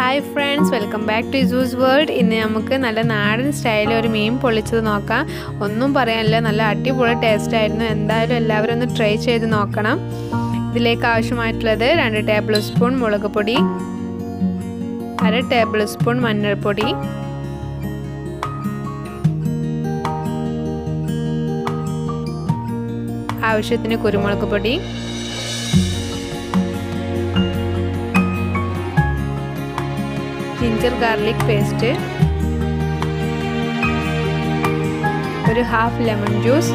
hi friends welcome back to ഇസൂസ് world ഇന്ന് നമുക്ക് നല്ല നാടൻ സ്റ്റൈലിൽ ഒരു മീൻ പൊള്ളിച്ചത് നോക്കാം ഒന്നും പറയാനില്ല നല്ല അടിപൊളി ടേസ്റ്റ് ആയിരുന്നു എന്തായാലും എല്ലാവരും ഒന്ന് ട്രൈ ചെയ്ത് നോക്കണം ഇതിലേക്ക് ആവശ്യമായിട്ടുള്ളത് രണ്ട് ടേബിൾ സ്പൂൺ മുളക് പൊടി അര ടേബിൾ സ്പൂൺ മഞ്ഞൾപ്പൊടി ആവശ്യത്തിന് കുരുമുളക് പൊടി ജിഞ്ചർ ഗാർലിക് പേസ്റ്റ് ഒരു ഹാഫ് ലെമൺ ജ്യൂസ്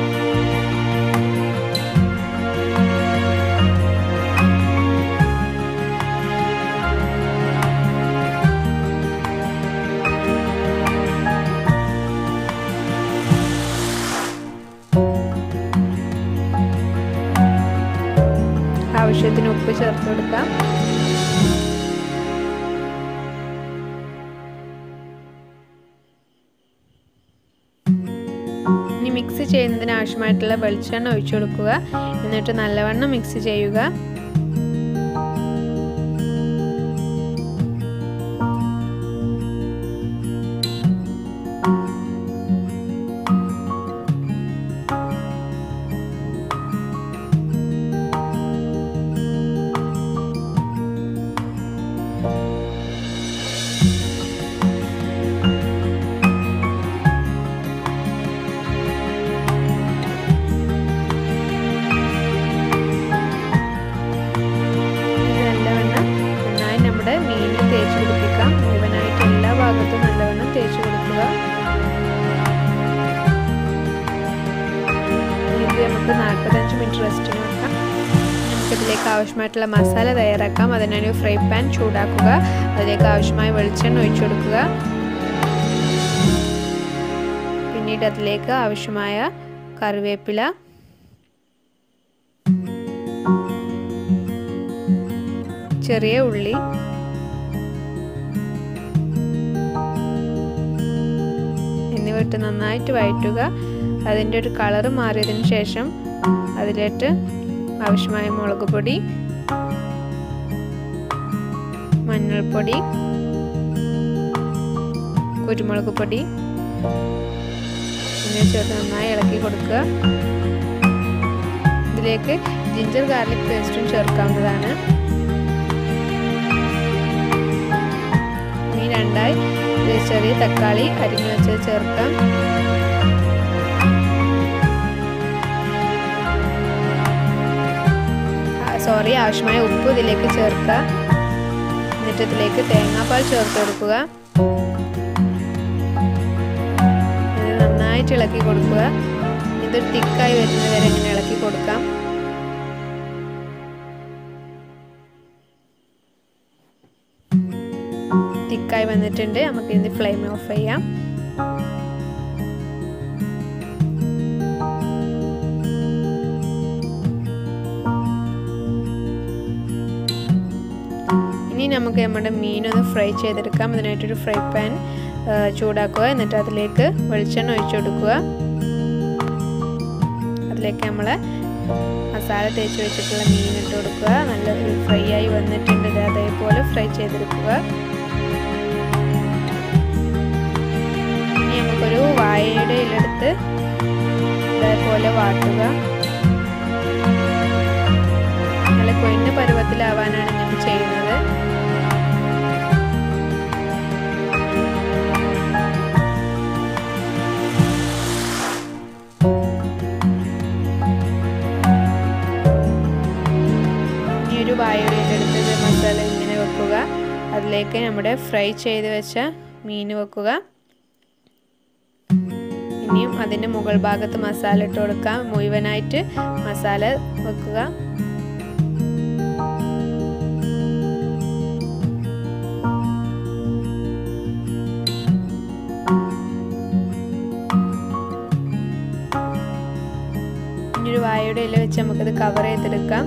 ആവശ്യത്തിന് ഉപ്പ് ചേർത്ത് കൊടുക്കാം ഇനി മിക്സ് ചെയ്യുന്നതിന് ആവശ്യമായിട്ടുള്ള വെളിച്ചെണ്ണ ഒഴിച്ചു കൊടുക്കുക എന്നിട്ട് നല്ലവണ്ണം മിക്സ് ചെയ്യുക നല്ലവണ്ണം നന്നായി നമ്മുടെ മീനിൽ തേച്ച് പിടിപ്പിക്കാം മുഴുവനായിട്ട് എല്ലാ ഭാഗത്തും നല്ലവണ്ണം തേച്ച് കൊടുക്കുക ഇത് നമുക്ക് നാൽപ്പത്തഞ്ച് മിനിറ്റ് റെസ്റ്റിന് വെക്കാം നമുക്കിതിലേക്ക് ആവശ്യമായിട്ടുള്ള മസാല തയ്യാറാക്കാം അതിനൊരു ഫ്രൈ പാൻ ചൂടാക്കുക അതിലേക്ക് ആവശ്യമായ വെളിച്ചെണ്ണ ഒഴിച്ചു കൊടുക്കുക പിന്നീട് അതിലേക്ക് ആവശ്യമായ കറിവേപ്പില ചെറിയ ഉള്ളി എന്നിവ ഇട്ട് നന്നായിട്ട് വഴറ്റുക അതിൻ്റെ ഒരു കളറ് മാറിയതിന് ശേഷം അതിലിട്ട് ആവശ്യമായ മുളക് പൊടി മഞ്ഞൾപ്പൊടി കുരുമുളക് പൊടി എന്നിവ ചേർത്ത് നന്നായി ഇളക്കി കൊടുക്കുക ഇതിലേക്ക് ജിഞ്ചർ ഗാർലിക് പേസ്റ്റും ചേർക്കാവുന്നതാണ് ഇനി രണ്ടായി ചെറിയ തക്കാളി അരിഞ്ഞു വെച്ചത് ചേർക്കാം സോറി ആവശ്യമായ ഉപ്പ് ഇതിലേക്ക് ചേർക്കുക എന്നിട്ട് ഇതിലേക്ക് തേങ്ങാപ്പാൽ ചേർത്ത് കൊടുക്കുക ഇത് നന്നായിട്ട് ഇളക്കി കൊടുക്കുക ഇത് തിക്കായി വരുന്നത് വരെ ഇങ്ങനെ ഇളക്കി കൊടുക്കാം തിക്കായി വന്നിട്ടുണ്ട് നമുക്ക് ഇതിൻ്റെ ഫ്ലെയിം ഓഫ് ചെയ്യാം ഇനി നമുക്ക് നമ്മുടെ മീനൊന്ന് ഫ്രൈ ചെയ്തെടുക്കാം അതിനായിട്ടൊരു ഫ്രൈ പാൻ ചൂടാക്കുക എന്നിട്ട് അതിലേക്ക് വെളിച്ചെണ്ണ ഒഴിച്ചു കൊടുക്കുക അതിലേക്ക് നമ്മൾ മസാല തേച്ച് വെച്ചിട്ടുള്ള മീൻ ഇട്ട് കൊടുക്കുക നല്ല ഫ്രൈ ആയി വന്നിട്ടുണ്ട് അതേപോലെ ഫ്രൈ ചെയ്തെടുക്കുക ഇനി നമുക്കൊരു വാഴയുടെ ഇലെടുത്ത് ഇതേപോലെ വാട്ടുക നല്ല കൊയിന്ന പരുവത്തിലാവാനാണ് ഞാൻ ചെയ്യുന്നത് ഇനി ഒരു വാഴയുടെ എടുത്ത് മസാല ഇങ്ങനെ വെക്കുക അതിലേക്ക് നമ്മുടെ ഫ്രൈ ചെയ്ത് വെച്ച മീൻ വെക്കുക ഇനിയും അതിൻ്റെ മുകൾ ഭാഗത്ത് മസാല ഇട്ട് കൊടുക്കാം മുഴുവനായിട്ട് മസാല വെക്കുക ഇനി ഒരു വാഴയുടെ ഇല വെച്ച് നമുക്കത് കവർ ചെയ്തെടുക്കാം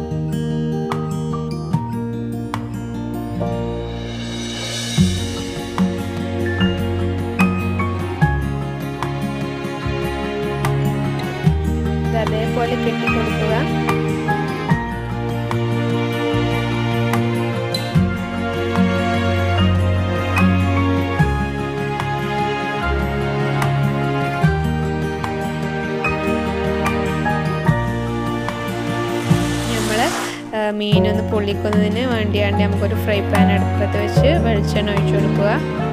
അതേപോലെ കെട്ടി കൊടുക്കുക മീനൊന്ന് പൊള്ളിക്കുന്നതിന് വേണ്ടിയാണ്ട് നമുക്കൊരു ഫ്രൈ പാൻ അടുപ്പത്ത് വെച്ച് വെളിച്ചെണ്ണ ഒഴിച്ചു കൊടുക്കുക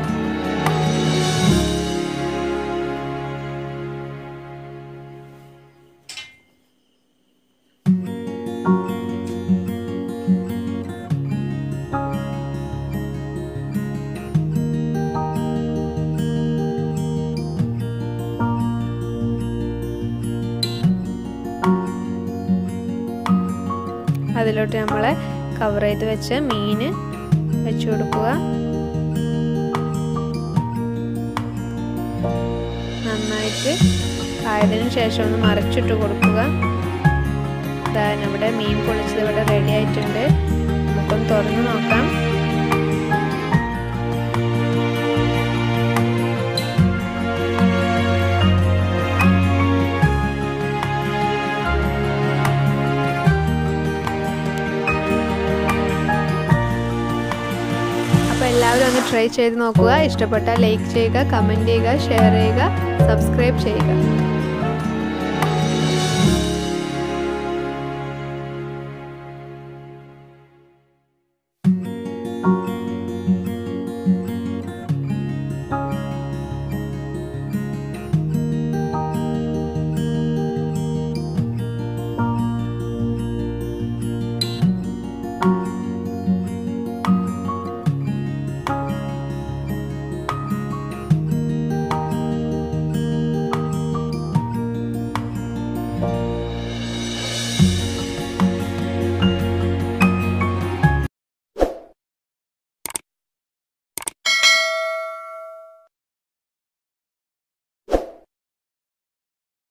അതിലോട്ട് നമ്മൾ കവർ ചെയ്ത് വെച്ച മീൻ വെച്ചു കൊടുക്കുക നന്നായിട്ട് ആയതിനു ശേഷം ഒന്ന് മറിച്ചിട്ട് കൊടുക്കുക ഇതാ നമ്മുടെ മീൻ പൊളിച്ചത് ഇവിടെ റെഡി ആയിട്ടുണ്ട് നമുക്കൊന്ന് തുറന്ന് നോക്കാം അപ്പോൾ എല്ലാവരും ഒന്ന് ട്രൈ ചെയ്ത് നോക്കുക ഇഷ്ടപ്പെട്ടാൽ ലൈക്ക് ചെയ്യുക കമൻറ്റ് ചെയ്യുക ഷെയർ ചെയ്യുക സബ്സ്ക്രൈബ് ചെയ്യുക